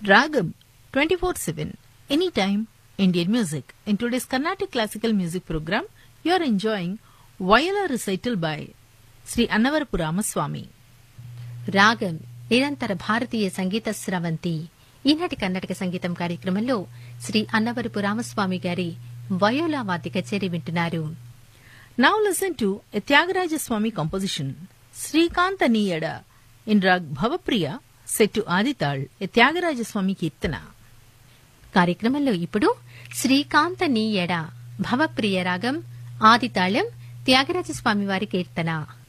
Ragam 24-7, anytime, Indian music. In today's Carnatic classical music program, you are enjoying Viola recital by Sri Annavarapu Ramaswamy. రాగం నిరంతర భారతీయ సంగీత స్రవంతి ఈనాటి కర్ణాటక సంగీతం కార్యక్రమంలో శ్రీ అన్నవరపు రామస్వామి గారి viola వాద్య కచేరీ వింటున్నారు Now listen to a Tyagaraja Swami composition, Srikanta Niyada, in Rag Bhavapriya, set to Adital, a Tyagaraja Swami Kirtana. కార్యక్రమంలో ఇప్పుడు శ్రీకాంత నీయడ భవప్రియ రాగం ఆదితాళం త్యాగరాజస్వామి వారి కీర్తన